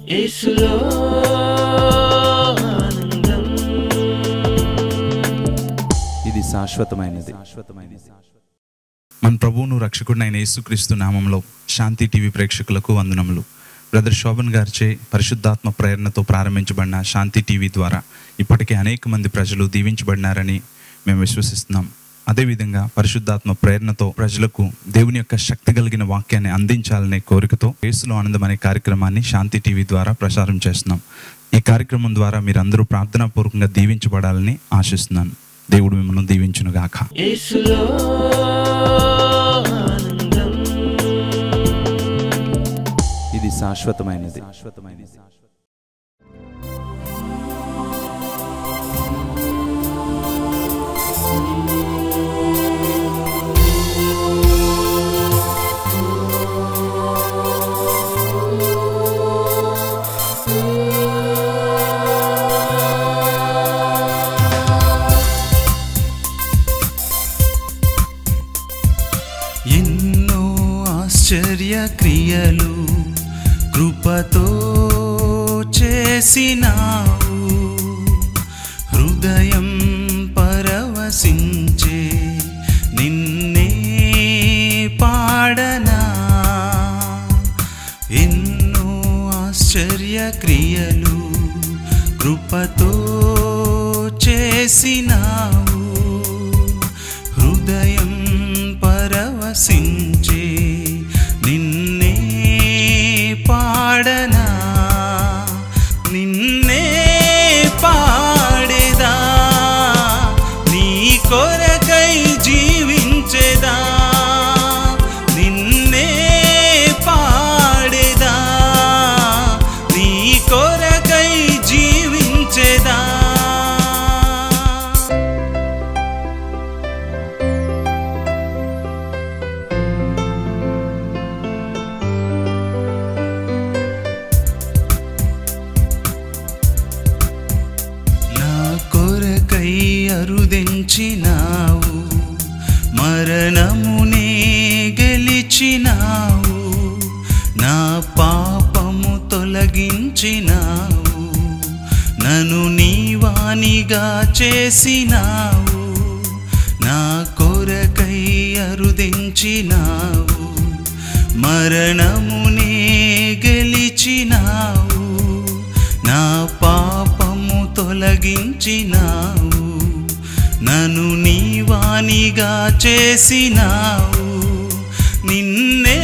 యేసులో ఆనందం ఇది శాశ్వతమైనది శాశ్వతమైనది మన ప్రభువును రక్షకుడినైన యేసుక్రీస్తు నామంలో శాంతి టీవీ ప్రేక్షకులకు వందనములు బ్రదర్ శోభన్ గారిచే పరిశుద్ధాత్మ ప్రేరణతో ప్రారంభించబడిన శాంతి టీవీ ద్వారా ఇప్పటికే అనేక మంది ప్రజలు దీవించబడినారని మేము విశ్వసిస్తున్నాం అదేవిధంగా పరిశుద్ధాత్మ ప్రేరణతో ప్రజలకు దేవుని యొక్క శక్తి కలిగిన వాక్యాన్ని అందించాలనే కోరికతో యేసులో ఆనందం అనే కార్యక్రమాన్ని శాంతి టీవీ ద్వారా ప్రసారం చేస్తున్నాం ఈ కార్యక్రమం ద్వారా మీరందరూ ప్రార్థనాపూర్వకంగా దీవించబడాలని ఆశిస్తున్నాను దేవుడు మిమ్మల్ని దీవించునుగాక యేసులో ఆనందం ఇది శాశ్వతమైనది శాశ్వతమైనది ఎన్నో ఆశ్చర్య క్రియలు కృపతో చేసినావు హృదయం పరవశించే నిన్నే పాడనా ఎన్నో ఆశ్చర్య క్రియలు కృపతో చేసినావు హృదయం పరవశించే నిన్నే పాడనా నిన్నే పాడేదా నీ కొరకై జీవించేదా నిన్నే పాడేదా నీ కొరకై జీవించేదా నా కొరకై అరుదెంచినావు మరణమునే గెలిచినావు నా పాపము తొలగించినావు నన్ను నీవానిగా చేసినావు నా కొరకై అరుదించినావు మరణమునే గెలిచినావు నా పాపము తొలగించినావు నన్ను నీవానిగా చేసినావు నిన్నే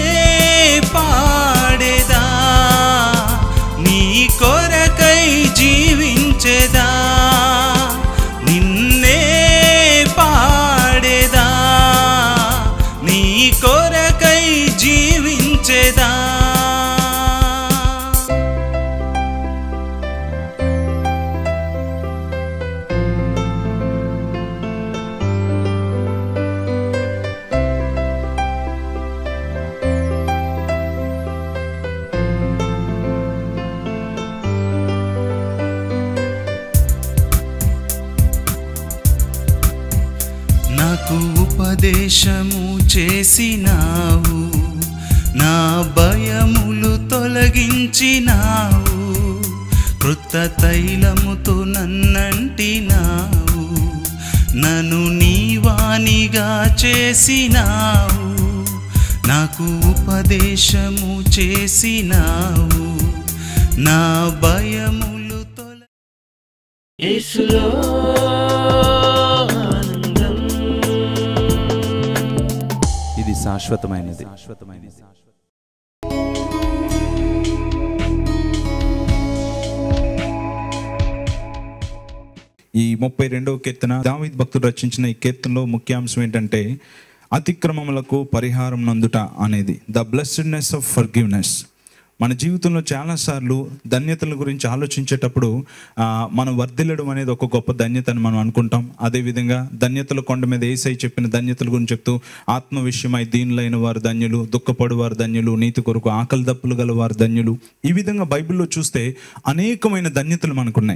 పాడేదా నీ కొరకై జీవించేదా నిన్నే పాడేదా నీ కొరకై జీవించేదా నాకు ఉపదేశము చేసినావు నా భయములు తొలగించినావు కృత తైలముతో నన్నంటినావు నన్ను నీవానిగా చేసినావు నాకు ఉపదేశము చేసినావు నా భయములు తొల యేసులో ఆనందం ఇది శాశ్వతమైనది శాశ్వతమైనది ఈ ముప్పై రెండవ కీర్తన దావీద్ భక్తుడు రచించిన ఈ కీర్తనలో ముఖ్యాంశం ఏంటంటే అతిక్రమములకు పరిహారం నందుట అనేది ద బ్లెస్సెడ్నెస్ ఆఫ్ ఫర్గివ్నెస్ మన జీవితంలో చాలాసార్లు ధన్యతల గురించి ఆలోచించేటప్పుడు ఆ, మనం వర్ధిల్లడం అనేది ఒక గొప్ప ధన్యత అని మనం అనుకుంటాం అదేవిధంగా ధన్యతల కొండ మీద ఏసై చెప్పిన ధన్యతల గురించి చెప్తూ ఆత్మ విషయమై దీనులైన వారు ధన్యులు దుఃఖపడు వారు ధన్యులు నీతి కొరకు ఆకలి దప్పులు గల వారు ధన్యులు ఈ విధంగా బైబిల్లో చూస్తే అనేకమైన ధన్యతలు మనకున్నాయి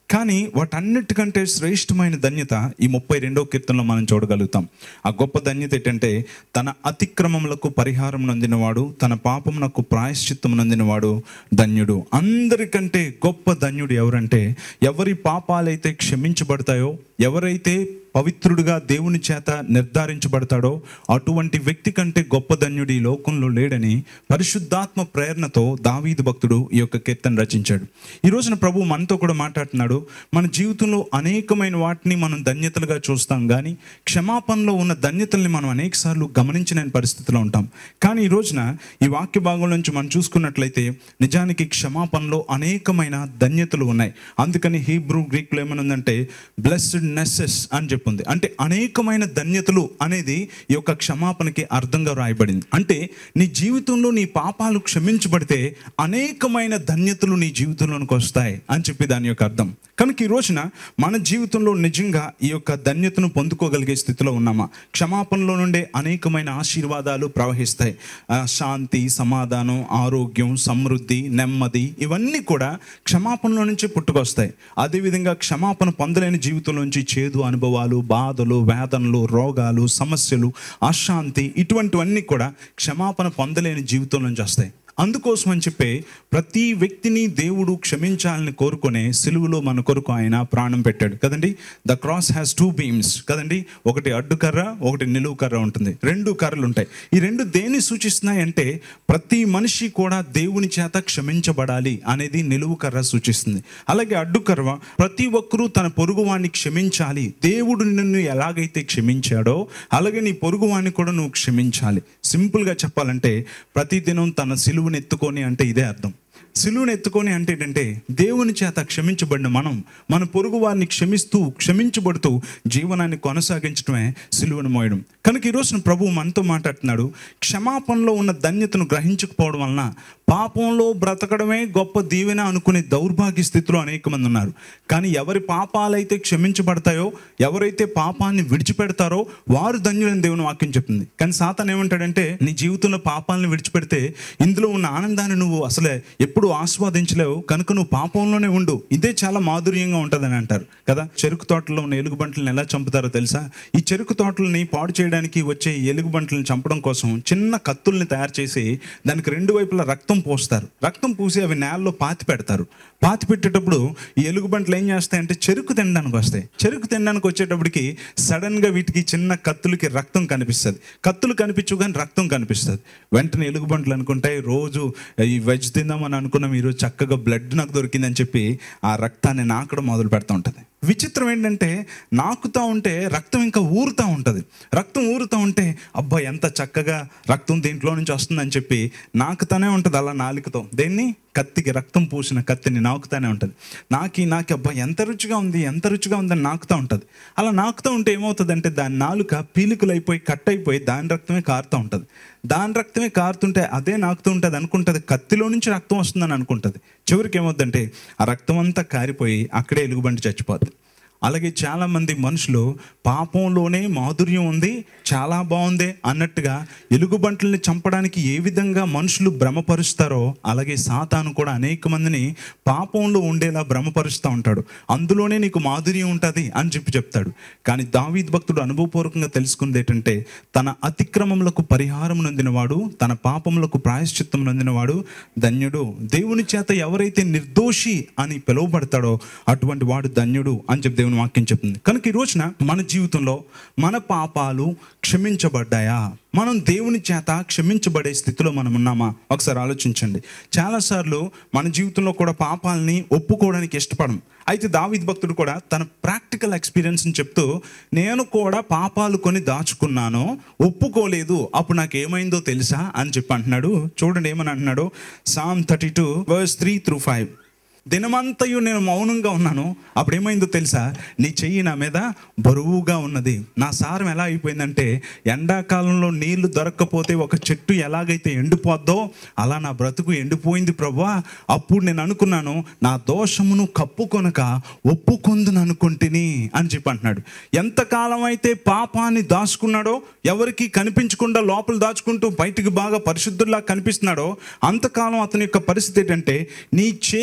కానీ వాటన్నిటికంటే శ్రేష్టమైన ధన్యత ఈ ముప్పై రెండో కీర్తనలో మనం చూడగలుగుతాం ఆ గొప్ప ధన్యత ఏంటంటే తన అతిక్రమములకు పరిహారం నొందినవాడు తన పాపమునకు ప్రాయశ్చిత్తం నొందినవాడు ధన్యుడు అందరికంటే గొప్ప ధన్యుడు ఎవరంటే ఎవరి పాపాలైతే క్షమించబడతాయో ఎవరైతే పవిత్రుడుగా దేవుని చేత నిర్ధారించబడతాడో అటువంటి వ్యక్తి కంటే గొప్ప ధన్యుడు ఈ లోకంలో లేడని పరిశుద్ధాత్మ ప్రేరణతో దావీదు భక్తుడు ఈ యొక్క కీర్తన రచించాడు ఈ రోజున ప్రభు మనతో కూడా మాట్లాడుతున్నాడు మన జీవితంలో అనేకమైన వాటిని మనం ధన్యతలుగా చూస్తాం కానీ క్షమాపణలో ఉన్న ధన్యతల్ని మనం అనేకసార్లు గమనించిన పరిస్థితిలో ఉంటాం కానీ ఈ రోజున ఈ వాక్య భాగం నుంచి మనం చూసుకున్నట్లయితే నిజానికి క్షమాపణలో అనేకమైన ధన్యతలు ఉన్నాయి అందుకని హీబ్రూ గ్రీక్లో ఏమనుందంటే బ్లెస్డ్ నెస్సెస్ అని చెప్పుంది అంటే అనేకమైన ధన్యతలు అనేది ఈ యొక్క క్షమాపణకి అర్థంగా రాయబడింది అంటే నీ జీవితంలో నీ పాపాలు క్షమించబడితే అనేకమైన ధన్యతలు నీ జీవితంలోనికి వస్తాయి అని చెప్పి దాని యొక్క అర్థం కనుక ఈ రోజున మన జీవితంలో నిజంగా ఈ యొక్క ధన్యతను పొందుకోగలిగే స్థితిలో ఉన్నామా క్షమాపణలో నుండే అనేకమైన ఆశీర్వాదాలు ప్రవహిస్తాయి ఆ, శాంతి సమాధానం ఆరోగ్యం సమృద్ధి నెమ్మది ఇవన్నీ కూడా క్షమాపణలో నుంచి పుట్టుకొస్తాయి అదేవిధంగా క్షమాపణ పొందలేని జీవితంలో నుంచి చేదు అనుభవాలు బాధలు వేదనలు రోగాలు సమస్యలు అశాంతి ఇటువంటివన్నీ కూడా క్షమాపణ పొందలేని జీవితం నుంచి వస్తాయి అందుకోసం అని చెప్పి ప్రతి వ్యక్తిని దేవుడు క్షమించాలని కోరుకునే సిలువలో మన కొరకు ఆయన ప్రాణం పెట్టాడు కదండి the cross has two beams కదండి ఒకటి అడ్డు కర్ర ఒకటి నిలువు కర్ర ఉంటుంది రెండు కర్రలు ఉంటాయి ఈ రెండు దేన్ని సూచిస్తున్నాయి అంటే ప్రతి మనిషి కూడా దేవుని చేత క్షమించబడాలి అనేది నిలువు కర్ర సూచిస్తుంది అలాగే అడ్డు కర్ర ప్రతి ఒక్కరూ తన పొరుగువాన్ని క్షమించాలి దేవుడు నిన్ను ఎలాగైతే క్షమించాడో అలాగే నీ పొరుగువాన్ని కూడా నువ్వు క్షమించాలి సింపుల్గా చెప్పాలంటే ప్రతిదినం తన సిలువను ఎత్తుకొని అంటే ఇదే అర్థం సిలువను ఎత్తుకొని అంటే ఏంటంటే దేవుని చేత క్షమించబడిన మనం మన పొరుగు వారిని క్షమిస్తూ క్షమించబడుతూ జీవనాన్ని కొనసాగించడమే సిలువను మోయడం కనుక ఈ రోజున ప్రభు మనతో మాట్లాడుతున్నాడు క్షమాపణలో ఉన్న ధన్యతను గ్రహించకపోవడం వలన పాపంలో బ్రతకడమే గొప్ప దీవెన అనుకునే దౌర్భాగ్య స్థితిలో అనేక మంది ఉన్నారు కానీ ఎవరి పాపాలైతే క్షమించబడతాయో ఎవరైతే పాపాన్ని విడిచిపెడతారో వారు ధన్యులని దేవుని వాక్యం చెప్తుంది కానీ సాతాన్ ఏమంటాడంటే నీ జీవితంలో పాపాలను విడిచిపెడితే ఇందులో ఉన్న ఆనందాన్ని నువ్వు అసలే ఎప్పుడు ఆస్వాదించలేవు కనుక నువ్వు పాపంలోనే ఉండు ఇదే చాలా మాధుర్యంగా ఉంటుందని అంటారు కదా చెరుకు తోటలో ఉన్న ఎలుగుబంట్లను ఎలా చంపుతారో తెలుసా ఈ చెరుకు తోటలని పాడు చేయడానికి వచ్చే ఈ ఎలుగుబంట్లను చంపడం కోసం చిన్న కత్తుల్ని తయారు చేసి దానికి రెండు వైపులా రక్తం పోస్తారు రక్తం పూసి అవి నేలలో పాతి పెడతారు పాతి పెట్టేటప్పుడు ఈ ఎలుగుబంట్లు ఏం చేస్తాయంటే చెరుకు తినడానికి వస్తాయి చెరుకు తినడానికి వచ్చేటప్పటికి సడన్గా వీటికి చిన్న కత్తులకి రక్తం కనిపిస్తుంది కత్తులు కనిపించు కానీ రక్తం కనిపిస్తుంది వెంటనే ఎలుగుబంట్లు అనుకుంటాయి రోజు ఈ వెజ్ తిందామని అనుకున్నాం ఈరోజు చక్కగా బ్లడ్ నాకు దొరికిందని చెప్పి ఆ రక్తాన్ని నాకడం మొదలు పెడతా ఉంటుంది విచిత్రం ఏంటంటే నాకుతా ఉంటే రక్తం ఇంకా ఊరుతూ ఉంటుంది రక్తం ఊరుతూ ఉంటే అబ్బా ఎంత చక్కగా రక్తం దీంట్లో నుంచి వస్తుందని చెప్పి నాకుతానే ఉంటుంది అలా నాలుకతో దేన్ని కత్తికి రక్తం పూసిన కత్తిని నాకుతానే ఉంటుంది నాకి నాకి అబ్బా ఎంత రుచిగా ఉంది ఎంత రుచిగా ఉందని నాకుతూ ఉంటుంది అలా నాకుతూ ఉంటే ఏమవుతుందంటే దాని నాలుక పీలికలు అయిపోయి కట్ అయిపోయి దాని రక్తమే కారుతూ ఉంటుంది దాని రక్తమే కారుతుంటే అదే నాకుతూ ఉంటుంది అనుకుంటుంది కత్తిలో నుంచి రక్తం వస్తుందని అనుకుంటుంది చివరికి ఏమవుద్దంటే ఆ రక్తం అంతా కారిపోయి అక్కడే ఎలుగుబంటి చచ్చిపోద్ది అలాగే చాలామంది మనుషులు పాపంలోనే మాధుర్యం ఉంది చాలా బాగుంది అన్నట్టుగా ఎలుగుబంట్లని చంపడానికి ఏ విధంగా మనుషులు భ్రమపరుస్తారో అలాగే సాతాను కూడా అనేక మందిని పాపంలో ఉండేలా భ్రమపరుస్తూ ఉంటాడు అందులోనే నీకు మాధుర్యం ఉంటుంది అని చెప్పి చెప్తాడు కానీ దావీద్ భక్తుడు అనుభవపూర్వకంగా తెలుసుకుంది ఏంటంటే తన అతిక్రమములకు పరిహారం నొందినవాడు తన పాపములకు ప్రాయశ్చిత్తం నొందినవాడు ధన్యుడు దేవుని చేత ఎవరైతే నిర్దోషి అని పిలువబడతాడో అటువంటి వాడు ధన్యుడు అని చెప్పి దేవుని వాక్యం చెప్తుంది కనుక ఈ రోజున మన జీవితంలో మన పాపాలు క్షమించబడ్డాయా మనం దేవుని చేత క్షమించబడే స్థితిలో మనం ఉన్నామా ఒకసారి ఆలోచించండి చాలాసార్లు మన జీవితంలో కూడా పాపాలని ఒప్పుకోవడానికి ఇష్టపడం అయితే దావిద్ భక్తుడు కూడా తన ప్రాక్టికల్ ఎక్స్పీరియన్స్ని చెప్తూ నేను కూడా పాపాలు కొని దాచుకున్నాను ఒప్పుకోలేదు అప్పుడు నాకు ఏమైందో తెలుసా అని చెప్పి అంటున్నాడు చూడండి ఏమని అంటున్నాడు psalm thirty two verse three through five దినమంతయు నేను మౌనంగా ఉన్నాను అప్పుడు ఏమైందో తెలుసా నీ చెయ్యి నా మీద బరువుగా ఉన్నది నా సారం ఎలా అయిపోయిందంటే ఎండాకాలంలో నీళ్లు దొరక్కపోతే ఒక చెట్టు ఎలాగైతే ఎండిపోద్దో అలా నా బ్రతుకు ఎండిపోయింది ప్రభా అప్పుడు నేను అనుకున్నాను నా దోషమును కప్పుకొనక ఒప్పుకొందును అనుకుంటుని అని చెప్పి అంటున్నాడు ఎంతకాలం అయితే పాపాన్ని దాచుకున్నాడో ఎవరికి కనిపించకుండా లోపల దాచుకుంటూ బయటికి బాగా పరిశుద్ధుల్లా కనిపిస్తున్నాడో అంతకాలం అతని యొక్క పరిస్థితి ఏంటంటే నీ చేయి నా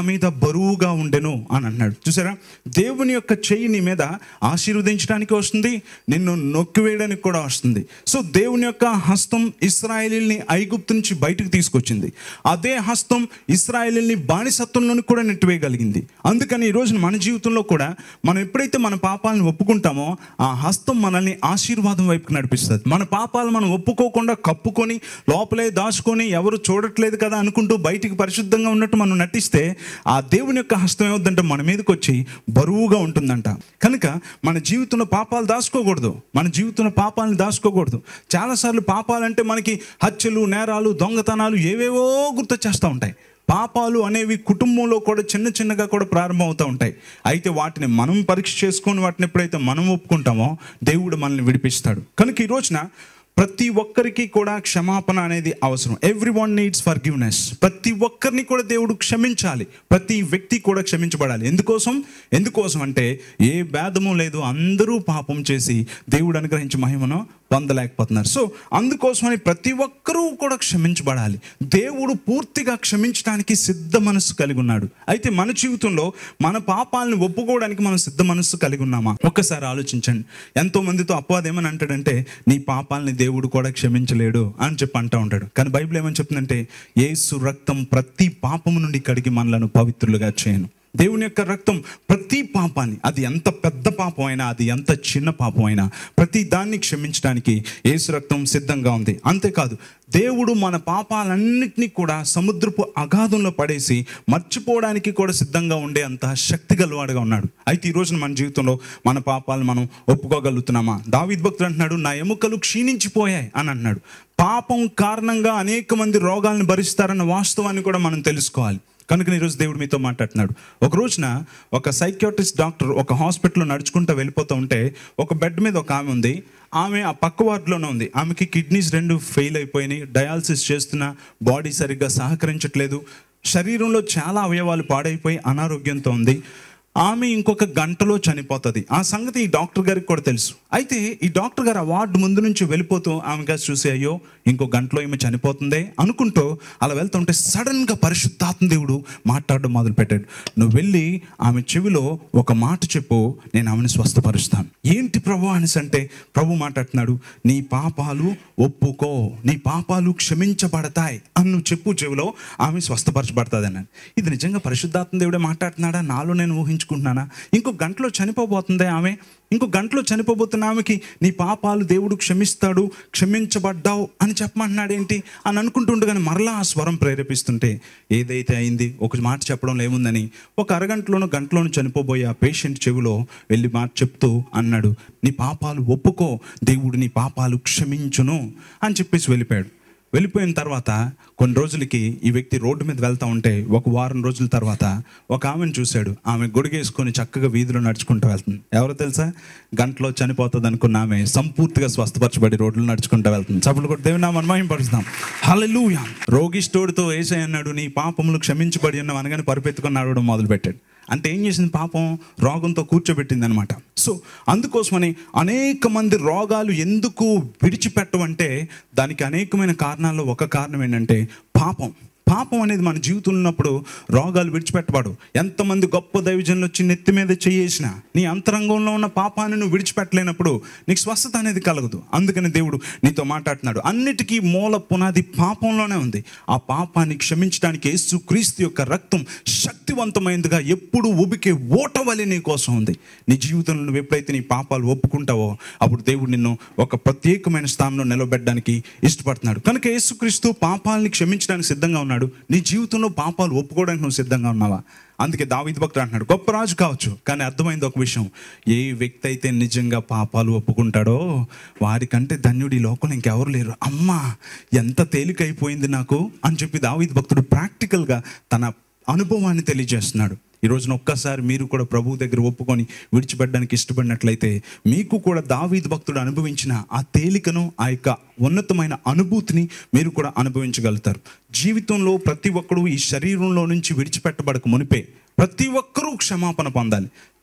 మీద బరువుగా ఉండెను అని అన్నాడు చూసారా దేవుని యొక్క చెయ్యి నీ మీద ఆశీర్వదించడానికి వస్తుంది నిన్ను నొక్కివేయడానికి కూడా వస్తుంది సో దేవుని యొక్క హస్తం ఇస్రాయేలీల్ని ఐగుప్తు నుంచి బయటకు తీసుకొచ్చింది అదే హస్తం ఇస్రాయేలీల్ని బానిసత్వంలోని కూడా నెట్టివేయగలిగింది అందుకని ఈ రోజున మన జీవితంలో కూడా మనం ఎప్పుడైతే మన పాపాలను ఒప్పుకుంటామో ఆ హస్తం మనల్ని ఆశీర్వాదం వైపుకి నడిపిస్తుంది మన పాపాలు మనం ఒప్పుకోకుండా కప్పుకొని లోపలే దాచుకొని ఎవరు చూడట్లేదు కదా అనుకుంటూ బయటికి పరిశుద్ధంగా ఉన్నట్టు మనం నటిస్తే ఆ దేవుని యొక్క హస్తం ఏమవుద్దంటే మన మీదకి వచ్చి బరువుగా ఉంటుందంట కనుక మన జీవితంలో పాపాలు దాచుకోకూడదు మన జీవితంలో పాపాలను దాచుకోకూడదు చాలాసార్లు పాపాలంటే మనకి హత్యలు నేరాలు దొంగతనాలు ఏవేవో గుర్తొచ్చేస్తూ ఉంటాయి పాపాలు అనేవి కుటుంబంలో కూడా చిన్న చిన్నగా కూడా ప్రారంభం అవుతూ ఉంటాయి అయితే వాటిని మనం పరీక్ష చేసుకొని వాటిని ఎప్పుడైతే మనం ఒప్పుకుంటామో దేవుడు మనల్ని విడిపిస్తాడు కనుక ఈ రోజున ప్రతి ఒక్కరికి కూడా క్షమాపణ అనేది అవసరం every one needs forgiveness ప్రతి ఒక్కరిని కూడా దేవుడు క్షమించాలి ప్రతి వ్యక్తి కూడా క్షమించబడాలి ఎందుకోసం ఎందుకోసం అంటే ఏ భేదము లేదు అందరూ పాపం చేసి దేవుడు అనుగ్రహించి మహిమను పొందలేకపోతున్నారు సో అందుకోసమని ప్రతి ఒక్కరూ కూడా క్షమించబడాలి దేవుడు పూర్తిగా క్షమించడానికి సిద్ధ మనస్సు కలిగి ఉన్నాడు అయితే మన జీవితంలో మన పాపాలను ఒప్పుకోవడానికి మనం సిద్ధ మనస్సు కలిగి ఉన్నామా ఒక్కసారి ఆలోచించండి ఎంతో మందితో అపవాదం ఏమని అంటాడంటే నీ పాపాలని దేవుడు కూడా క్షమించలేడు అని చెప్పి అంటూ ఉంటాడు కానీ బైబిల్ ఏమని చెప్తుందంటే యేసు రక్తం ప్రతి పాపము నుండి కడిగి మనలను పవిత్రులుగా చేయను దేవుని యొక్క రక్తం ప్రతి పాపాన్ని అది ఎంత పెద్ద పాపం అయినా అది ఎంత చిన్న పాపం అయినా ప్రతి దాన్ని క్షమించడానికి యేసు రక్తం సిద్ధంగా ఉంది అంతేకాదు దేవుడు మన పాపాలన్నింటినీ కూడా సముద్రపు అగాధంలో పడేసి మర్చిపోవడానికి కూడా సిద్ధంగా ఉండే అంత శక్తి గలవాడుగా ఉన్నాడు అయితే ఈ రోజున మన జీవితంలో మన పాపాలను మనం ఒప్పుకోగలుగుతున్నామా దావిద్ భక్తుడు అంటున్నాడు నా ఎముకలు క్షీణించిపోయాయి అని అన్నాడు పాపం కారణంగా అనేక మంది రోగాలను భరిస్తారన్న వాస్తవాన్ని కూడా మనం తెలుసుకోవాలి కనుక ఈరోజు దేవుడు మీతో మాట్లాడుతున్నాడు ఒక రోజున ఒక సైకియాట్రిస్ట్ డాక్టర్ ఒక హాస్పిటల్లో నడుచుకుంటూ వెళ్ళిపోతూ ఉంటే ఒక బెడ్ మీద ఒక ఆమె ఉంది ఆమె ఆ పక్క వార్డులోనే ఉంది ఆమెకి కిడ్నీస్ రెండు ఫెయిల్ అయిపోయినాయి డయాలసిస్ చేస్తున్న బాడీ సరిగ్గా సహకరించట్లేదు శరీరంలో చాలా అవయవాలు పాడైపోయి అనారోగ్యంతో ఉంది ఆమె ఇంకొక గంటలో చనిపోతుంది ఆ సంగతి ఈ డాక్టర్ గారికి కూడా తెలుసు అయితే ఈ డాక్టర్ గారు ఆ వార్డు ముందు నుంచి వెళ్ళిపోతూ ఆమె గారు చూసి అయ్యో ఇంకో గంటలో ఈమె చనిపోతుందే అనుకుంటూ అలా వెళ్తుంటే సడన్గా పరిశుద్ధాత్మ దేవుడు మాట్లాడడం మొదలుపెట్టాడు నువ్వు వెళ్ళి ఆమె చెవిలో ఒక మాట చెప్పు నేను ఆమెను స్వస్థపరుస్తాను ఏంటి ప్రభు అనేసి అంటే ప్రభు మాట్లాడుతున్నాడు నీ పాపాలు ఒప్పుకో నీ పాపాలు క్షమించబడతాయి అని నువ్వు చెప్పు చెవిలో ఆమె స్వస్థపరచబడుతుంది అన్నాడు ఇది నిజంగా పరిశుద్ధాత్మ దేవుడే మాట్లాడుతున్నాడా నాలో నేను ఊహించుకుంటున్నానా ఇంకో గంటలో చనిపోబోతుందే ఆమె ఇంకో గంటలో చనిపోబోతున్న ఆమెకి నీ పాపాలు దేవుడు క్షమిస్తాడు క్షమించబడ్డావు అని చెప్పమంటున్నాడు ఏంటి అని అనుకుంటుండగానే మరలా ఆ స్వరం ప్రేరేపిస్తుంటే ఏదైతే అయింది ఒక మాట చెప్పడంలో ఏముందని ఒక అరగంటలోనో గంటలోనూ చనిపోబోయే ఆ పేషెంట్ చెవిలో వెళ్ళి మాట చెప్తూ అన్నాడు నీ పాపాలు ఒప్పుకో దేవుడు నీ పాపాలు క్షమించును అని చెప్పేసి వెళ్ళిపోయాడు వెళ్ళిపోయిన తర్వాత కొన్ని రోజులకి ఈ వ్యక్తి రోడ్డు మీద వెళ్తా ఉంటే ఒక వారం రోజుల తర్వాత ఒక ఆమెను చూశాడు ఆమె గొడుగేసుకొని చక్కగా వీధిలో నడుచుకుంటూ వెళ్తుంది ఎవరో తెలుసా గంటలో చనిపోతుంది అనుకున్న ఆమె సంపూర్తిగా స్వస్థపరచబడి రోడ్లు నడుచుకుంటూ వెళ్తుంది చప్పుడు కూడా దేవుని నామం మహిమపరుస్తాం హల్లెలూయా రోగిష్టోడితో ఏసై అన్నాడు నీ పాపములు క్షమించబడి ఉన్నావు అనగానే పరిపెత్తుకొని నడవడం మొదలుపెట్టాడు అంటే ఏం చేసింది పాపం రోగంతో కూర్చోబెట్టింది అనమాట సో అందుకోసమని అనేక మంది రోగాలు ఎందుకు విడిచిపెట్టవంటే దానికి అనేకమైన కారణాల్లో ఒక కారణం ఏంటంటే పాపం పాపం అనేది మన జీవితంలో ఉన్నప్పుడు రోగాలు విడిచిపెట్టబడు ఎంతమంది గొప్ప దైవజనులు వచ్చి నెత్తి మీద చేయేసిన నీ అంతరంగంలో ఉన్న పాపాన్ని నువ్వు విడిచిపెట్టలేనప్పుడు నీకు స్వస్థత అనేది కలగదు అందుకని దేవుడు నీతో మాట్లాడుతున్నాడు అన్నిటికీ మూల పునాది పాపంలోనే ఉంది ఆ పాపాన్ని క్షమించడానికి యేసు క్రీస్తు యొక్క రక్తం శక్తివంతమైనదిగా ఎప్పుడు ఉబికే ఓటవలి నీ కోసం ఉంది నీ జీవితంలో నువ్వు ఎప్పుడైతే నీ పాపాలు ఒప్పుకుంటావో అప్పుడు దేవుడు నిన్ను ఒక ప్రత్యేకమైన స్థానంలో నిలబెట్టడానికి ఇష్టపడుతున్నాడు కనుక యేసుక్రీస్తు పాపాలని క్షమించడానికి సిద్ధంగా ఉన్నాడు నీ జీవితంలో పాపాలు ఒప్పుకోవడానికి నువ్వు సిద్ధంగా ఉన్నావా అందుకే దావిది భక్తుడు అంటున్నాడు గొప్ప రాజు కావచ్చు కానీ అర్థమైంది ఒక విషయం ఏ వ్యక్తి అయితే నిజంగా పాపాలు ఒప్పుకుంటాడో వారికంటే ధన్యుడు ఈ లోకంలో ఇంకెవరు లేరు అమ్మా ఎంత తేలికైపోయింది నాకు అని చెప్పి దావిది భక్తుడు ప్రాక్టికల్గా తన అనుభవాన్ని తెలియజేస్తున్నాడు ఈ రోజున ఒక్కసారి మీరు కూడా ప్రభువు దగ్గర ఒప్పుకొని విడిచిపెట్టడానికి ఇష్టపడినట్లయితే మీకు కూడా దావీద్ భక్తుడు అనుభవించిన ఆ తేలికను ఆ యొక్క ఉన్నతమైన అనుభూతిని మీరు కూడా అనుభవించగలుగుతారు జీవితంలో ప్రతి ఒక్కరూ ఈ శరీరంలో నుంచి విడిచిపెట్టబడక మునిపే ప్రతి ఒక్కరూ క్షమాపణ పొందాలి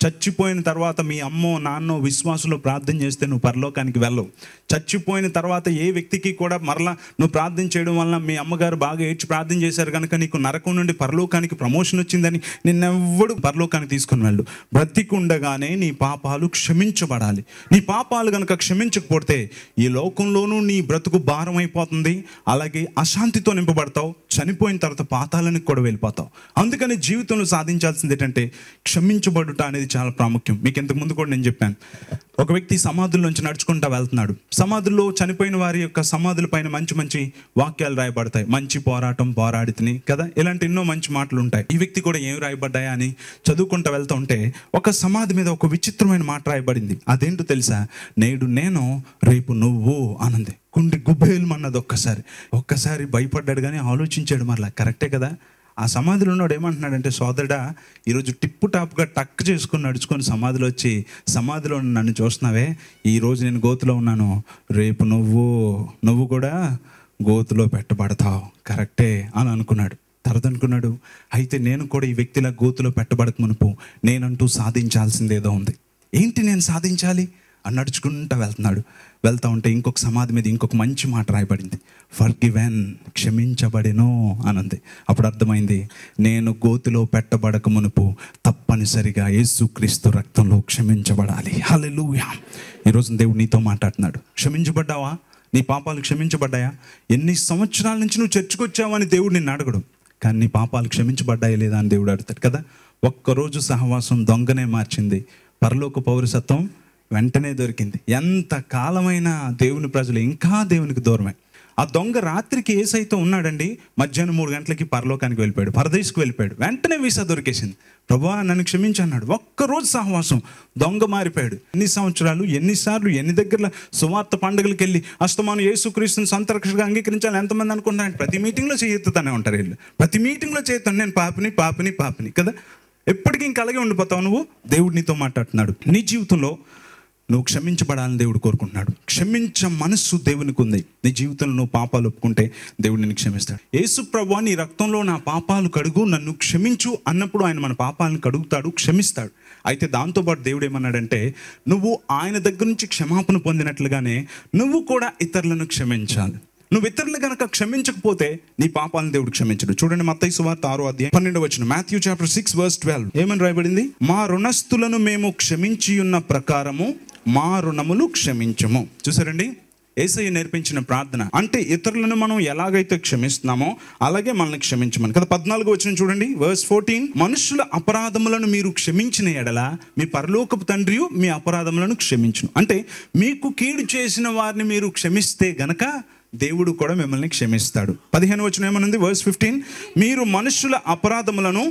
చచ్చిపోయిన తర్వాత మీ అమ్మో నాన్నో విశ్వాసంలో ప్రార్థన చేస్తే నువ్వు పరలోకానికి వెళ్ళవు చచ్చిపోయిన తర్వాత ఏ వ్యక్తికి కూడా మరలా నువ్వు ప్రార్థన చేయడం వల్ల మీ అమ్మగారు బాగా ఏడ్చి ప్రార్థన చేశారు కనుక నీకు నరకం నుండి పరలోకానికి ప్రమోషన్ వచ్చిందని నిన్నెవ్వడు పరలోకానికి తీసుకుని వెళ్ళు బ్రతికుండగానే నీ పాపాలు క్షమించబడాలి నీ పాపాలు కనుక క్షమించకపోతే ఈ లోకంలోనూ నీ బ్రతుకు భారం అయిపోతుంది అలాగే అశాంతితో నింపబడతావు చనిపోయిన తర్వాత పాతాలకు కూడా వెళ్ళిపోతావు అందుకని జీవితంలో సాధించాల్సింది ఏంటంటే క్షమించబడుట అనేది చాలా ప్రాముఖ్యం మీకు ఇంతకు ముందు కూడా నేను చెప్పాను ఒక వ్యక్తి సమాధుల్లోంచి నడుచుకుంటా వెళ్తున్నాడు సమాధుల్లో చనిపోయిన వారి యొక్క సమాధుల పైన మంచి మంచి వాక్యాలు రాయబడతాయి మంచి పోరాటం పోరాడితిని కదా ఇలాంటి ఎన్నో మంచి మాటలు ఉంటాయి ఈ వ్యక్తి కూడా ఏం రాయబడ్డాయా అని చదువుకుంటూ వెళ్తూ ఉంటే ఒక సమాధి మీద ఒక విచిత్రమైన మాట రాయబడింది అదేంటో తెలుసా నేడు నేను రేపు నువ్వు ఆనంది కుండి గుబ్బేలమన్నది ఒక్కసారి ఒక్కసారి భయపడ్డాడు కానీ ఆలోచించాడు మరలా కరెక్టే కదా ఆ సమాధిలో ఉన్నాడు ఏమంటున్నాడంటే సోదరుడా ఈరోజు టిప్పు టాప్గా టక్ చేసుకుని నడుచుకొని సమాధిలో వచ్చి సమాధిలో నన్ను చూస్తున్నావే ఈ రోజు నేను గోతులో ఉన్నాను రేపు నువ్వు నువ్వు కూడా గోతులో పెట్టబడతావు కరెక్టే అని అనుకున్నాడు తర్వాత అనుకున్నాడు అయితే నేను కూడా ఈ వ్యక్తిలా గోతులో పెట్టబడక మునుపు నేనంటూ సాధించాల్సిందేదో ఉంది ఏంటి నేను సాధించాలి అని నడుచుకుంటూ వెళ్తున్నాడు వెళ్తా ఉంటే ఇంకొక సమాధి మీద ఇంకొక మంచి మాట రాయబడింది ఫర్ గివెన్ క్షమించబడెను అనంది అప్పుడు అర్థమైంది నేను గోతిలో పెట్టబడక మునుపు తప్పనిసరిగా యేసుక్రీస్తు రక్తంలో క్షమించబడాలి హల్లెలూయా ఈరోజు దేవుడు నీతో మాట్లాడుతున్నాడు క్షమించబడ్డావా నీ పాపాలు క్షమించబడ్డాయా ఎన్ని సంవత్సరాల నుంచి నువ్వు చర్చకొచ్చావా అని దేవుడు నిన్ను అడగడు కానీ నీ పాపాలు క్షమించబడ్డాయా లేదా అని దేవుడు అడుగుతాడు కదా ఒక్కరోజు సహవాసం దొంగనే మార్చింది పరలోక పౌరసత్వం వెంటనే దొరికింది ఎంత కాలమైన దేవుని ప్రజలు ఇంకా దేవునికి దూరమే ఆ దొంగ రాత్రికి ఏ సైతం ఉన్నాడండి మధ్యాహ్నం మూడు గంటలకి పరలోకానికి వెళ్ళిపోయాడు పరదేశ్కి వెళ్ళిపోయాడు వెంటనే వీసా దొరికేసింది ప్రభా నన్ను క్షమించి అన్నాడు ఒక్కరోజు సహవాసం దొంగ మారిపోయాడు ఎన్ని సంవత్సరాలు ఎన్నిసార్లు ఎన్ని దగ్గర సువార్త పండుగలకు వెళ్ళి అస్తమాను యేసుక్రీస్తుని సొంత రక్షకుడిగా అంగీకరించాలి ఎంతమంది అనుకుంటారు ప్రతి మీటింగ్లో చేయెత్తుతానే ఉంటారు వీళ్ళు ప్రతి మీటింగ్లో చేస్తాను నేను పాపిని పాపిని పాపిని కదా ఎప్పటికీ ఇంకా అలాగే ఉండిపోతావు నువ్వు దేవుడు నీతో మాట్లాడుతున్నాడు నీ జీవితంలో నువ్వు క్షమించబడాలని దేవుడు కోరుకుంటున్నాడు క్షమించ మనస్సు దేవునికి ఉంది నీ జీవితంలో నువ్వు పాపాలు ఒప్పుకుంటే దేవుడు నిన్ను క్షమిస్తాడు యేసు ప్రభు నీ రక్తంలో నా పాపాలు కడుగు నన్ను క్షమించు అన్నప్పుడు ఆయన మన పాపాలను కడుగుతాడు క్షమిస్తాడు అయితే దాంతోపాటు దేవుడు ఏమన్నాడంటే నువ్వు ఆయన దగ్గర నుంచి క్షమాపణ పొందినట్లుగానే నువ్వు కూడా ఇతరులను క్షమించాలి నువ్వు ఇతరులు కనుక క్షమించకపోతే నీ పాపాలను దేవుడు క్షమించడు చూడండి మత్తయి సువార్త ఆరో అధ్యాయం పన్నెండు వచ్చిన Matthew chapter six verse twelve ఏమని రాయబడింది మా రుణస్థులను మేము క్షమించి ఉన్న ప్రకారము మా రుణములు క్షమించము చూసారండి ఏసయ్య నేర్పించిన ప్రార్థన అంటే ఇతరులను మనం ఎలాగైతే క్షమిస్తున్నామో అలాగే మనల్ని క్షమించమని కదా పద్నాలుగు వచ్చిన చూడండి వర్స్ ఫోర్టీన్ మనుషుల అపరాధములను మీరు క్షమించిన ఎడల మీ పరలోకపు తండ్రి మీ అపరాధములను క్షమించును అంటే మీకు కీడు చేసిన వారిని మీరు క్షమిస్తే గనక దేవుడు కూడా మిమ్మల్ని క్షమిస్తాడు పదిహేను వచ్చిన ఏమనుంది వర్స్ ఫిఫ్టీన్ మీరు మనుషుల అపరాధములను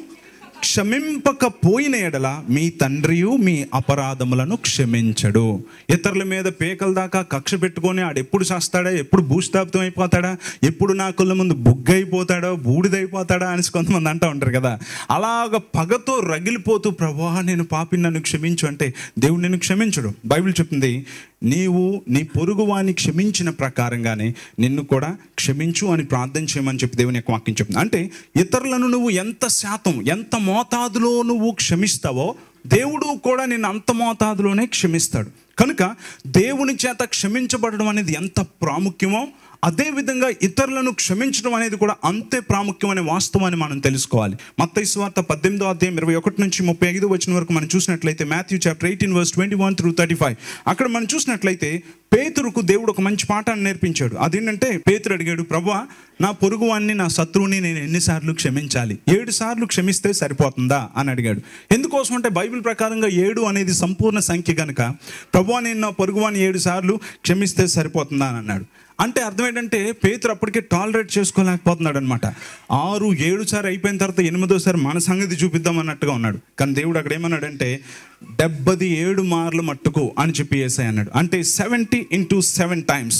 క్షమింపకపోయిన ఎడల మీ తండ్రియు మీ అపరాధములను క్షమించడు ఇతరుల మీద పేకల దాకా కక్ష పెట్టుకొని ఆడు ఎప్పుడు చేస్తాడా ఎప్పుడు భూస్థాపితం అయిపోతాడా ఎప్పుడు నా కళ్ళ ముందు బుగ్గైపోతాడో బూడిదైపోతాడా అని కొంతమంది అంటూ ఉంటారు కదా అలాగ పగతో రగిలిపోతూ ప్రభా నేను పాపి నన్ను క్షమించు అంటే దేవుడు నిన్ను క్షమించడు బైబిల్ చెప్తుంది నీవు నీ పొరుగువాన్ని క్షమించిన ప్రకారంగానే నిన్ను కూడా క్షమించు అని ప్రార్థన చేయమని చెప్పి దేవుని యొక్క వాక్యం చెప్తుంది అంటే ఇతరులను నువ్వు ఎంత శాతం ఎంత మోతాదులో నువ్వు క్షమిస్తావో దేవుడు కూడా నిన్ను అంత మోతాదులోనే క్షమిస్తాడు కనుక దేవుని చేత క్షమించబడడం అనేది ఎంత ప్రాముఖ్యమో అదేవిధంగా ఇతరులను క్షమించడం అనేది కూడా అంతే ప్రాముఖ్యమనే వాస్తవాన్ని మనం తెలుసుకోవాలి మత్తయి స్వార్త పద్దెనిమిదో అధ్యాయం ఇరవై ఒకటి నుంచి ముప్పై ఐదు వచ్చిన వరకు మనం చూసినట్లయితే Matthew chapter eighteen verse twenty one through thirty five అక్కడ మనం చూసినట్లయితే పేతురుకు దేవుడు ఒక మంచి పాఠాన్ని నేర్పించాడు అదేంటంటే పేతురు అడిగాడు ప్రభా నా పొరుగువాన్ని నా శత్రువుని నేను ఎన్నిసార్లు క్షమించాలి ఏడు సార్లు క్షమిస్తే సరిపోతుందా అని అడిగాడు ఎందుకోసం అంటే బైబిల్ ప్రకారంగా ఏడు అనేది సంపూర్ణ సంఖ్య కనుక ప్రభా నేను నా పొరుగువాన్ని ఏడు సార్లు క్షమిస్తే సరిపోతుందా అని అన్నాడు అంటే అర్థం ఏంటంటే పేతురు అప్పటికే టాలరేట్ చేసుకోలేకపోతున్నాడు అనమాట ఆరు ఏడు సారి అయిపోయిన తర్వాత ఎనిమిదోసారి మన సంగతి చూపిద్దాం అన్నట్టుగా ఉన్నాడు కానీ దేవుడు అక్కడ ఏమన్నాడంటే డెబ్బది ఏడు మార్లు మట్టుకు అని చెప్పి వేసాయి అన్నాడు అంటే సెవెంటీ ఇంటూ సెవెన్ టైమ్స్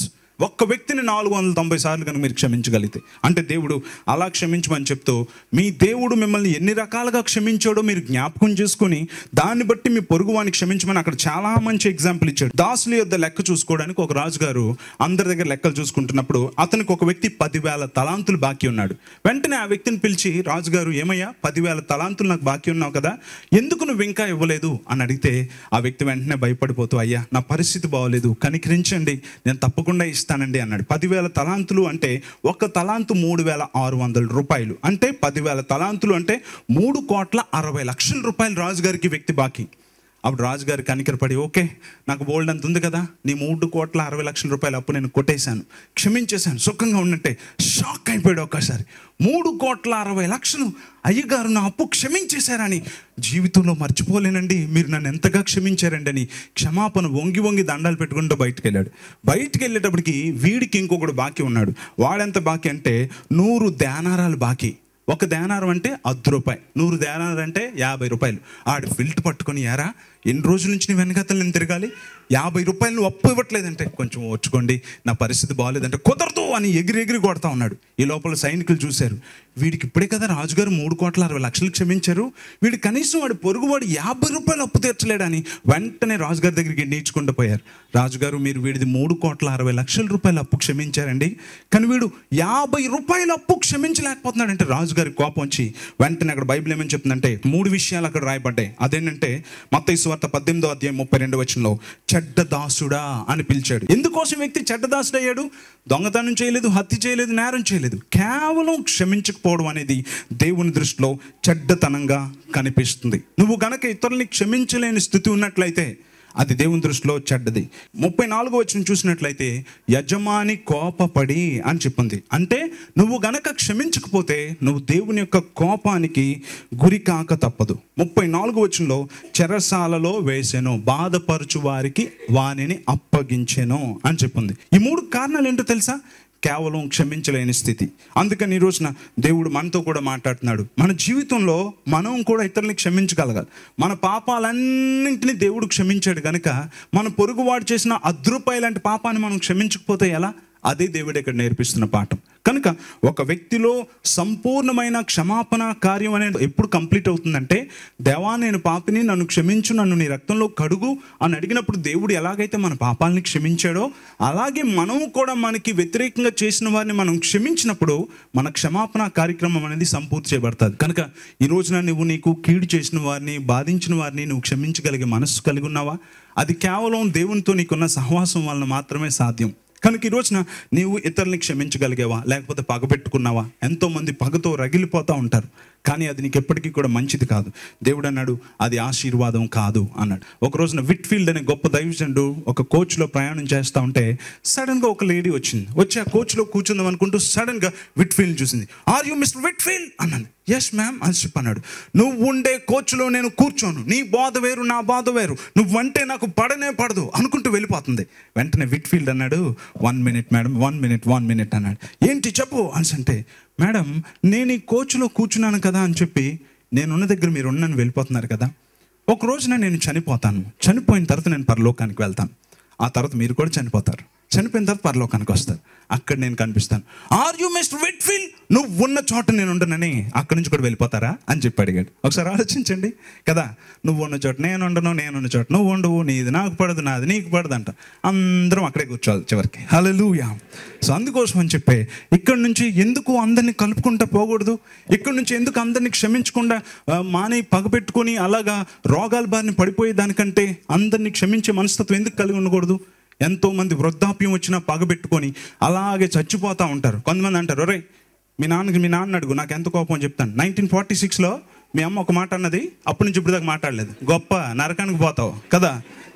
ఒక్క వ్యక్తిని నాలుగు వందల తొంభై సార్లు కనుక మీరు క్షమించగలిగితే అంటే దేవుడు అలా క్షమించమని చెప్తూ మీ దేవుడు మిమ్మల్ని ఎన్ని రకాలుగా క్షమించాడో మీరు జ్ఞాపకం చేసుకొని దాన్ని బట్టి మీ పొరుగు వాడిని క్షమించమని అక్కడ చాలా మంచి ఎగ్జాంపుల్ ఇచ్చాడు దాసుల యొద్ద లెక్క చూసుకోవడానికి ఒక రాజుగారు అందరి దగ్గర లెక్కలు చూసుకుంటున్నప్పుడు అతనికి ఒక వ్యక్తి పదివేల తలాంతులు బాకీ ఉన్నాడు వెంటనే ఆ వ్యక్తిని పిలిచి రాజుగారు ఏమయ్యా పదివేల తలాంతులు నాకు బాకీ ఉన్నావు కదా ఎందుకు నువ్వు ఇంకా ఇవ్వలేదు అని అడిగితే ఆ వ్యక్తి వెంటనే భయపడిపోతూ అయ్యా నా పరిస్థితి బాగోలేదు కనికరించండి నేను తప్పకుండా ఇస్తానండి అన్నాడు పదివేల తలాంతులు అంటే ఒక తలాంతు మూడు వేల ఆరు వందల రూపాయలు అంటే పదివేల తలాంతులు అంటే మూడు కోట్ల అరవై లక్షల రూపాయలు రాజుగారికి ఈ వ్యక్తి బాకీ అప్పుడు రాజుగారు కనికరపడి ఓకే నాకు బోల్డ్ అంత ఉంది కదా నీ మూడు కోట్ల అరవై లక్షల రూపాయలు అప్పు నేను కొట్టేశాను క్షమించేశాను సుఖంగా ఉన్నట్టే షాక్ అయిపోయాడు ఒక్కసారి మూడు కోట్ల అరవై లక్షలు అయ్యగారు నా అప్పు క్షమించేశారని జీవితంలో మర్చిపోలేనండి మీరు నన్ను ఎంతగా క్షమించారండి అని క్షమాపణ వంగి వంగి దండాలు పెట్టుకుంటూ బయటికి వెళ్ళాడు బయటికి వెళ్ళేటప్పటికి వీడికి ఇంకొకడు బాకీ ఉన్నాడు వాడెంత బాకీ అంటే నూరు ధ్యానారాలు బాకీ ఒక దేనారం అంటే అర్ధ రూపాయి నూరు దేనారం అంటే యాభై రూపాయలు ఆడు ఫిల్ట్ పట్టుకొని యారా ఎన్ని రోజుల నుంచి నీ వెనకతలు నేను తిరగాలి యాభై రూపాయలు నువ్వు అప్పు ఇవ్వట్లేదంటే కొంచెం వచ్చుకోండి నా పరిస్థితి బాగాలేదంటే కుదరదు అని ఎగిరి ఎగిరి కొడతా ఉన్నాడు ఈ లోపల సైనికులు చూశారు వీడికి ఇప్పుడే కదా రాజుగారు మూడు కోట్ల అరవై లక్షలు క్షమించారు వీడు కనీసం వాడు పొరుగువాడు యాభై రూపాయలు అప్పు తీర్చలేడని వెంటనే రాజుగారి దగ్గరికి నీచుకుంటూ పోయారు రాజుగారు మీరు వీడిది మూడు కోట్ల అరవై లక్షల రూపాయల అప్పు క్షమించారండి కానీ వీడు యాభై రూపాయల అప్పు క్షమించలేకపోతున్నాడంటే రాజుగారి కోపం వచ్చి వెంటనే అక్కడ బైబిల్ ఏమని చెప్తుందంటే మూడు విషయాలు అక్కడ రాయబడ్డాయి అదేంటంటే మత్తయి సువార్త పద్దెనిమిదో అధ్యాయం ముప్పై రెండు వచనంలో చెడ్డ దాసుడా అని పిలిచాడు ఎందుకోసం ఈ వ్యక్తి చెడ్డ దాసుడు అయ్యాడు దొంగతనం చేయలేదు హత్య చేయలేదు నేరం చేయలేదు కేవలం క్షమించకపోవడం అనేది దేవుని దృష్టిలో చెడ్డతనంగా కనిపిస్తుంది నువ్వు గనక ఇతరుల్ని క్షమించలేని స్థితి ఉన్నట్లయితే అది దేవుని దృష్టిలో చెడ్డది ముప్పై నాలుగో వచ్చిన చూసినట్లయితే యజమాని కోపపడి అని చెప్పింది అంటే నువ్వు గనక క్షమించకపోతే నువ్వు దేవుని యొక్క కోపానికి గురి కాక తప్పదు ముప్పై నాలుగు వచనంలో చెరసాలలో వేసాను బాధపరచు వారికి వానిని అప్పగించెను అని చెప్పింది ఈ మూడు కారణాలు ఏంటో తెలుసా కేవలం క్షమించలేని స్థితి అందుకని ఈ రోజున దేవుడు మనతో కూడా మాట్లాడుతున్నాడు మన జీవితంలో మనం కూడా ఇతరుల్ని క్షమించగలగాలి మన పాపాలన్నింటినీ దేవుడు క్షమించాడు కనుక మన పొరుగువాడు చేసిన అద్రూపాయి లాంటి పాపాన్ని మనం క్షమించకపోతే ఎలా అదే దేవుడు ఇక్కడ నేర్పిస్తున్న పాఠం కనుక ఒక వ్యక్తిలో సంపూర్ణమైన క్షమాపణ కార్యం అనేది ఎప్పుడు కంప్లీట్ అవుతుందంటే దేవా నేను పాపిని నన్ను క్షమించు నన్ను నీ రక్తంలో కడుగు అని అడిగినప్పుడు దేవుడు ఎలాగైతే మన పాపాలని క్షమించాడో అలాగే మనం కూడా మనకి వ్యతిరేకంగా చేసిన వారిని మనం క్షమించినప్పుడు మన క్షమాపణ కార్యక్రమం అనేది సంపూర్తి చేయబడుతుంది కనుక ఈ రోజున నువ్వు నీకు కీడు చేసిన వారిని బాధించిన వారిని నువ్వు క్షమించగలిగే మనస్సు కలిగి ఉన్నావా అది కేవలం దేవునితో నీకున్న సహవాసం వలన మాత్రమే సాధ్యం కనుక ఈ రోజున నీవు ఇతరుల్ని క్షమించగలిగేవా లేకపోతే పగబెట్టుకున్నావా ఎంతో మంది పగతో రగిలిపోతూ ఉంటారు కానీ అది నీకు ఎప్పటికీ కూడా మంచిది కాదు దేవుడు అన్నాడు అది ఆశీర్వాదం కాదు అన్నాడు ఒక రోజున విట్ఫీల్డ్ అనే గొప్ప దైవజనుడు ఒక కోచ్లో ప్రయాణం చేస్తూ ఉంటే సడన్గా ఒక లేడీ వచ్చింది వచ్చి ఆ కోచ్లో కూర్చుందాం అనుకుంటూ సడన్గా విట్ఫీల్డ్ చూసింది ఆర్ యూ మిస్టర్ విట్ఫీల్డ్ అన్నాను ఎస్ మ్యామ్ అని చెప్పి అన్నాడు నువ్వు ఉండే కోచ్లో నేను కూర్చోను నీ బాధ వేరు నా బాధ వేరు నువ్వంటే నాకు పడనే పడదు అనుకుంటూ వెళ్ళిపోతుంది వెంటనే విట్ఫీల్డ్ అన్నాడు one minute madam one minute one minute అన్నాడు ఏంటి చెప్పు అని అంటే మేడం నేను ఈ కోచ్లో కూర్చున్నాను కదా అని చెప్పి నేనున్న దగ్గర మీరు ఉన్నని వెళ్ళిపోతున్నారు కదా ఒక రోజున నేను చనిపోతాను చనిపోయిన తర్వాత నేను పరలోకానికి వెళ్తాను ఆ తర్వాత మీరు కూడా చనిపోతారు చనిపోయిన తర్వాత పరలోకానికి వస్తారు అక్కడ నేను కనిపిస్తాను ఆర్ యు మిస్టర్ విట్ఫీల్ నువ్వు ఉన్న చోట నేను ఉండనని అక్కడి నుంచి కూడా వెళ్ళిపోతారా అని చెప్పి అడిగాడు ఒకసారి ఆలోచించండి కదా నువ్వు ఉన్న చోట నేను ఉండను నేను ఉన్న చోట నువ్వు ఉండవు నీది నాకు పడదు నాది నీకు పడదు అంట అందరం అక్కడే కూర్చోవాలి చివరికి హల్లెలూయా సో అందుకోసం అని చెప్పే ఇక్కడ నుంచి ఎందుకు అందరినీ కలుపుకుంటా పోకూడదు ఇక్కడ నుంచి ఎందుకు అందరినీ క్షమించకుండా ఆ, మాని పగపెట్టుకొని అలాగా రోగాల బారిన పడిపోయే దానికంటే అందరినీ క్షమించే మనస్తత్వం ఎందుకు కలిగి ఉండకూడదు ఎంతో మంది వృద్ధాప్యం వచ్చినా పగబెట్టుకొని అలాగే చచ్చిపోతూ ఉంటారు కొంతమంది అంటారు ఒరే మీ నాన్నకి మీ నాన్న అడుగు నాకు ఎంత కోపం అని చెప్తాను నైన్టీన్ ఫార్టీ సిక్స్లో మీ అమ్మ ఒక మాట అన్నది అప్పటి నుంచి ఇప్పుడు దాకా మాట్లాడలేదు గొప్ప నరకానికి పోతావు కదా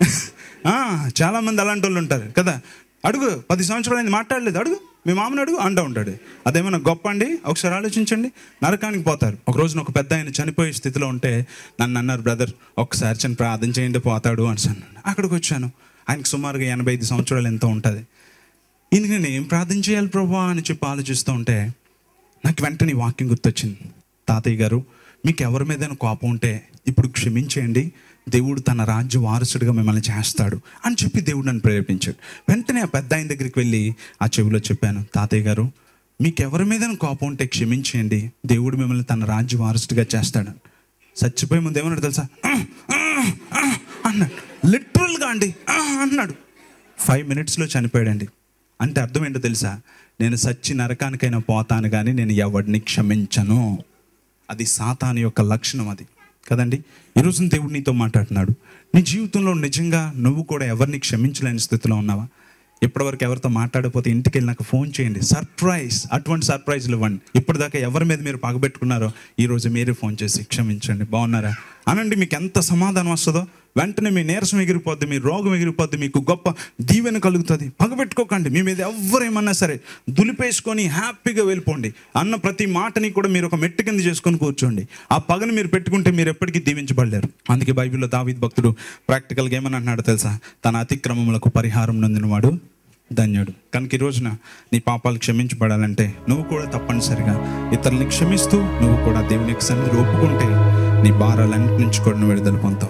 ఆ, చాలా మంది అలాంటి వాళ్ళు ఉంటారు కదా అడుగు పది సంవత్సరాలు అయింది మాట్లాడలేదు అడుగు మీ మామని అడుగు అంటూ ఉంటాడు అదేమన్నా గొప్ప అండి ఒకసారి ఆలోచించండి నరకానికి పోతారు ఒక రోజున ఒక పెద్ద ఆయన చనిపోయే స్థితిలో ఉంటే నన్ను అన్నారు బ్రదర్ ఒకసారి చని ప్రార్థన చేయండి పోతాడు అని అన్నాను అక్కడికి వచ్చాను ఆయనకు సుమారుగా ఎనభై ఐదు సంవత్సరాలు ఎంతో ఉంటుంది ఇందుకు నేను ఏం ప్రార్థన చేయాలి ప్రభా అని చెప్పి ఆలోచిస్తూ ఉంటే నాకు వెంటనే ఈ వాక్యం గుర్తొచ్చింది తాతయ్య గారు మీకు ఎవరి మీదైనా కోపం ఉంటే ఇప్పుడు క్షమించేయండి దేవుడు తన రాజ్య వారసుడిగా మిమ్మల్ని చేస్తాడు అని చెప్పి దేవుడు నన్ను ప్రేరేపించాడు వెంటనే ఆ పెద్ద ఆయన దగ్గరికి వెళ్ళి ఆ చెవిలో చెప్పాను తాతయ్య గారు మీకు ఎవరి మీద కోపం ఉంటే క్షమించేయండి దేవుడు మిమ్మల్ని తన రాజ్య వారసుడిగా చేస్తాడు చచ్చిపోయే ముందు ఏమన్నాడు తెలుసా "ఆ, ఆ, ఆ" అన్నాడు లిటరల్గా అండి "ఆ" అన్నాడు ఫైవ్ మినిట్స్లో చనిపోయాడండి అంటే అర్థం ఏంటో తెలుసా నేను సచ్చి నరకానికైనా పోతాను కానీ నేను ఎవడిని క్షమించను అది సాతాను యొక్క లక్షణం అది కదండి ఈరోజు దేవుడు నీతో మాట్లాడుతున్నాడు నీ జీవితంలో నిజంగా నువ్వు కూడా ఎవరిని క్షమించలేని స్థితిలో ఉన్నావా ఇప్పటివరకు ఎవరితో మాట్లాడకపోతే ఇంటికి వెళ్ళి నాకు ఫోన్ చేయండి సర్ప్రైజ్ అటువంటి సర్ప్రైజ్లు ఇవ్వండి ఇప్పటిదాకా ఎవరి మీద మీరు పగబెట్టుకున్నారో ఈరోజు మీరే ఫోన్ చేసి క్షమించండి బాగున్నారా అనండి మీకు ఎంత సమాధానం వస్తుందో వెంటనే మీ నీరసం ఎగిరిపోద్ది మీ రోగం ఎగిరిపోద్ది మీకు గొప్ప దీవెన కలుగుతుంది పగబెట్టుకోకండి మీ మీద ఎవరేమన్నా సరే దులిపేసుకొని హ్యాపీగా వెళ్ళిపోండి అన్న ప్రతి మాటని కూడా మీరు ఒక మెట్టు కింద చేసుకొని కూర్చోండి ఆ పగను మీరు పెట్టుకుంటే మీరు ఎప్పటికీ దీవించబడలేరు అందుకే బైబిల్లో దావీద్ భక్తుడు ప్రాక్టికల్గా ఏమని అంటున్నాడు తెలుసా తన అతిక్రమములకు పరిహారం నొందినవాడు ధన్యుడు కనుక ఈ రోజున నీ పాపాలు క్షమించబడాలంటే నువ్వు కూడా తప్పనిసరిగా ఇతరుల్ని క్షమిస్తూ నువ్వు కూడా దేవునికి సన్నిధిలో ఒప్పుకుంటే నీ భారాలన్నిటి నుంచి కూడా నువ్వు విడుదల పొందుతావు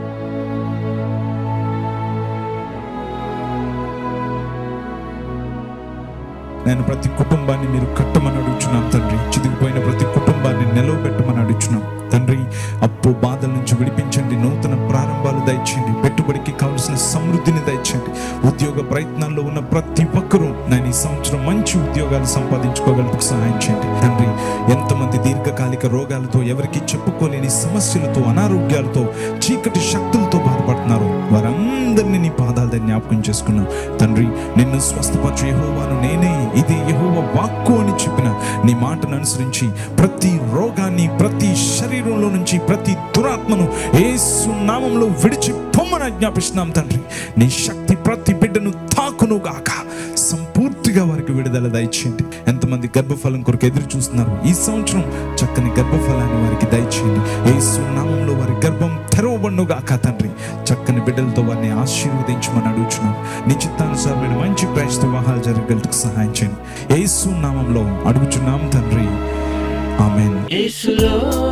నేను ప్రతి కుటుంబాన్ని మీరు కట్టమని అడుగుచున్నాం తండ్రి చిదిగిపోయిన ప్రతి కుటుంబాన్ని నిలవబెట్టమని అడుగుచున్నాం తండ్రి అప్పు బాధల నుంచి విడిపించండి నూతన ప్రారంభాలు దయచేయండి పెట్టుబడికి కావలసిన సమృద్ధిని దయచేయండి ఉద్యోగ ప్రయత్నాల్లో ఉన్న ప్రతి ఒక్కరూ నేను ఈ సంవత్సరం మంచి ఉద్యోగాలు సంపాదించుకోగలకు సహాయం చేయండి తండ్రి ఎంతమంది దీర్ఘకాలిక రోగాలతో ఎవరికి చెప్పుకోలేని సమస్యలతో అనారోగ్యాలతో చీకటి శక్తులతో బాధపడుతున్నారు వారందరినీ నీ పాదాల దగ్గర జ్ఞాపకం చేసుకున్నాం తండ్రి నిన్ను స్వస్థపరచు యెహోవాను నేనే ఇది యెహోవ వాక్కు అని చెప్పిన నీ మాటను అనుసరించి ప్రతి రోగాన్ని ప్రతి శరీరంలో నుంచి ప్రతి దురాత్మను ఏసు నామంలో విడిచి పొమ్మని ఆజ్ఞాపిస్తున్నాం తండ్రి నీ శక్తి ప్రతి బిడ్డను తాకును గాక సంపూర్తిగా వారికి విడుదల దయచేయండి ఎంతమంది గర్భఫలం కొరకు ఎదురు చూస్తున్నారు ఈ సంవత్సరం చక్కని గర్భఫలాన్ని వారికి దయచేయండి ఏసు నామంలో వారి గర్భం తెరవబడును గాక తండ్రి చక్కని బిడ్డలతో వారిని ఆశీర్వదించమని అడుగుచున్నాం నీ చిత్తానుసారమైన మంచి క్రైస్తవ వివాహాలు జరగగలకు సహాయం చేయండి ఏసు నామంలో అడుగుచున్నాం తండ్రి ఆమెన్ యేసులో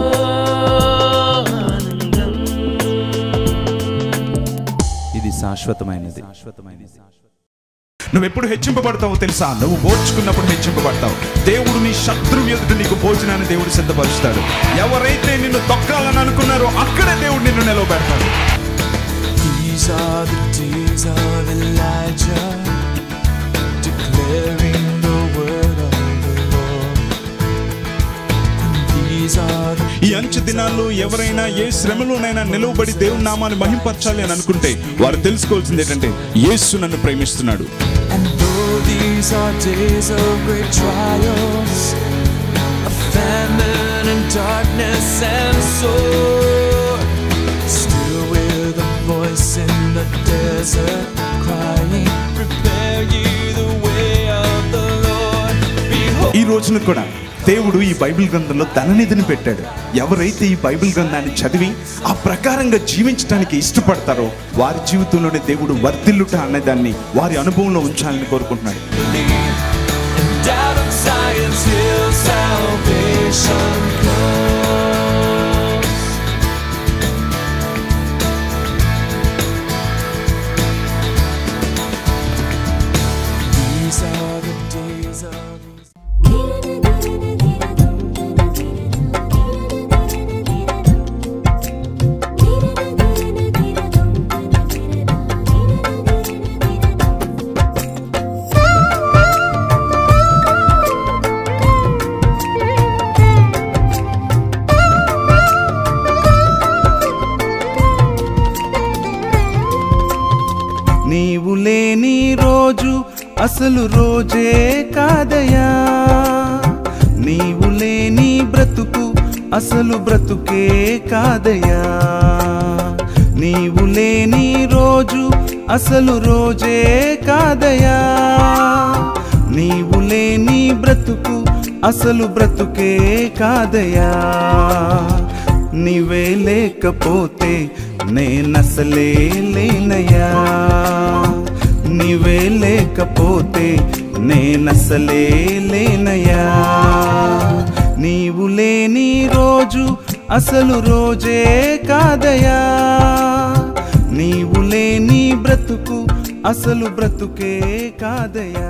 ఆనందం ఇది శాశ్వతమైనది శాశ్వతమైనది నువ్వు ఎప్పుడు హెచ్చింపబడతావో తెలుసా నువ్వు ఓర్చుకున్నప్పుడు హెచ్చింపబడతావు దేవుడు నీ శత్రువు ఎదుట నీకు భోజనాన్ని దేవుడు సిద్ధపరుస్తాడు ఎవరైతే నిన్ను తొక్కాలని అనుకున్నారో అక్కడే దేవుడు నిన్ను నిలవబెడతాడు These are the days of Elijah, declaring the word of the Lord. And these are the ఈ అంచు దినాల్లో ఎవరైనా ఏ శ్రమలోనైనా నిలవబడి దేవుని నామాన్ని మహింపరచాలి అని అనుకుంటే వారు తెలుసుకోవాల్సింది ఏంటంటే యేసు నన్ను ప్రేమిస్తున్నాడు And though these are days of great trials, of famine and darkness and sword, still with a voice in the desert crying, Prepare ye the way of the Lord. Behold, ఈ రోజున కూడా దేవుడు ఈ బైబిల్ గ్రంథంలో ధననిధిని పెట్టాడు ఎవరైతే ఈ Bible గ్రంథాన్ని చదివి ఆ ప్రకారంగా జీవించడానికి ఇష్టపడతారో వారి జీవితంలోనే దేవుడు వర్ధిల్లుట అనేదాన్ని వారి అనుభవంలో ఉంచాలని కోరుకుంటున్నాడు and out of Zion's hill salvation comes. These are the days of నీవు లేని రోజు అసలు రోజే కాదయా నీవు లేని బ్రతుకు అసలు బ్రతుకే కాదయా నీవు లేని రోజు అసలు రోజే కాదయా నీవు లేని బ్రతుకు అసలు బ్రతుకే కాదయా నీవే లేకపోతే నేనసలే లేనయ్యా నీవే లేకపోతే నేనసలే లేనయ్యా నీవు లేని రోజు అసలు రోజే కాదయా నీవు లేని బ్రతుకు అసలు బ్రతుకే కాదయా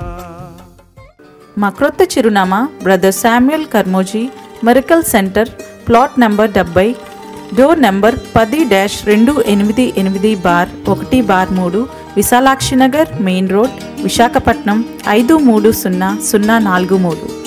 మా క్రొత్త చిరునామా బ్రదర్ శామ్యుయల్ కర్మోజీ మెరికల్ సెంటర్ ప్లాట్ నంబర్ డెబ్బై డోర్ నంబర్ పది డాష్ రెండు ఎనిమిది ఎనిమిది బార్ ఒకటి బార్ మూడు విశాలాక్షి నగర్ మెయిన్ రోడ్ విశాఖపట్నం ఐదు మూడు సున్నా సున్నా నాలుగు మూడు